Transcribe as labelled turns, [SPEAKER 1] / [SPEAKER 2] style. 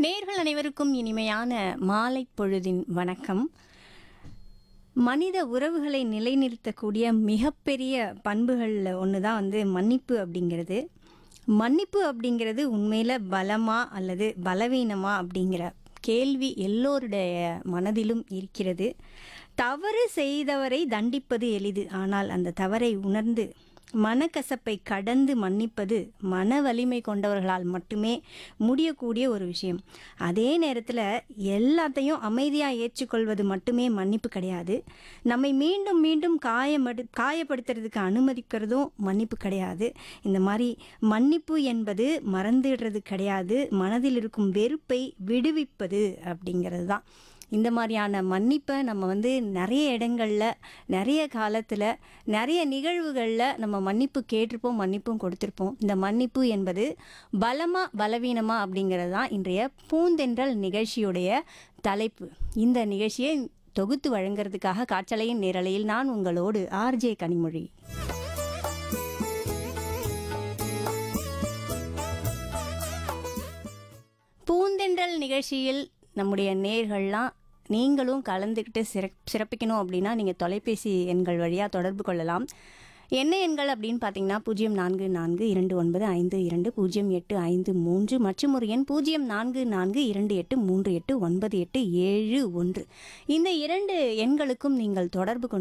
[SPEAKER 1] நேர்கள் அனைவருக்கும் இனிமையான மாலை பொழுதின் வணக்கம் மனித உறவுகளை நிலைநிறுத்தக்கூடிய மிகப்பெரிய பண்புகளில் ஒன்று தான் வந்து மன்னிப்பு அப்படிங்கிறது மன்னிப்பு அப்படிங்கிறது உண்மையில் பலமா அல்லது பலவீனமா அப்படிங்கிற கேள்வி எல்லோருடைய மனதிலும் இருக்கிறது தவறு செய்தவரை தண்டிப்பது எளிது ஆனால் அந்த தவறை உணர்ந்து மனக்கசப்பை கடந்து மன்னிப்பது மன வலிமை கொண்டவர்களால் மட்டுமே முடியக்கூடிய ஒரு விஷயம் அதே நேரத்தில் எல்லாத்தையும் அமைதியாக ஏற்றுக்கொள்வது மட்டுமே மன்னிப்பு கிடையாது நம்மை மீண்டும் மீண்டும் காயமடு காயப்படுத்துறதுக்கு அனுமதிக்கிறதும் மன்னிப்பு கிடையாது இந்த மாதிரி மன்னிப்பு என்பது மறந்துடுறது கிடையாது மனதில் இருக்கும் வெறுப்பை விடுவிப்பது அப்படிங்கிறது தான் இந்த மாதிரியான மன்னிப்பை நம்ம வந்து நிறைய இடங்களில் நிறைய காலத்தில் நிறைய நிகழ்வுகளில் நம்ம மன்னிப்பு கேட்டிருப்போம் மன்னிப்பும் கொடுத்துருப்போம் இந்த மன்னிப்பு என்பது பலமா பலவீனமா அப்படிங்கிறது தான் இன்றைய பூந்தென்றல் நிகழ்ச்சியுடைய தலைப்பு இந்த நிகழ்ச்சியை தொகுத்து வழங்குறதுக்காக காற்றலையின் நேரலையில் நான் உங்களோடு ஆர்ஜே கனிமொழி பூந்தென்றல் நிகழ்ச்சியில் நம்முடைய நேர்கள்லாம் நீங்களும் கலந்துக்கிட்டு சிறப் சிறப்பிக்கணும் அப்படின்னா நீங்கள் தொலைபேசி எண்கள் வழியாக தொடர்பு கொள்ளலாம் என்ன எண்கள் அப்படின்னு பார்த்தீங்கன்னா பூஜ்ஜியம் நான்கு நான்கு இரண்டு ஒன்பது ஐந்து இரண்டு பூஜ்ஜியம் எட்டு ஐந்து மூன்று மற்றும் ஒரு எண் பூஜ்ஜியம் நான்கு நான்கு இரண்டு எட்டு மூன்று எட்டு ஒன்பது எட்டு ஏழு ஒன்று இந்த இரண்டு எண்களுக்கும் நீங்கள் தொடர்பு கொண்டு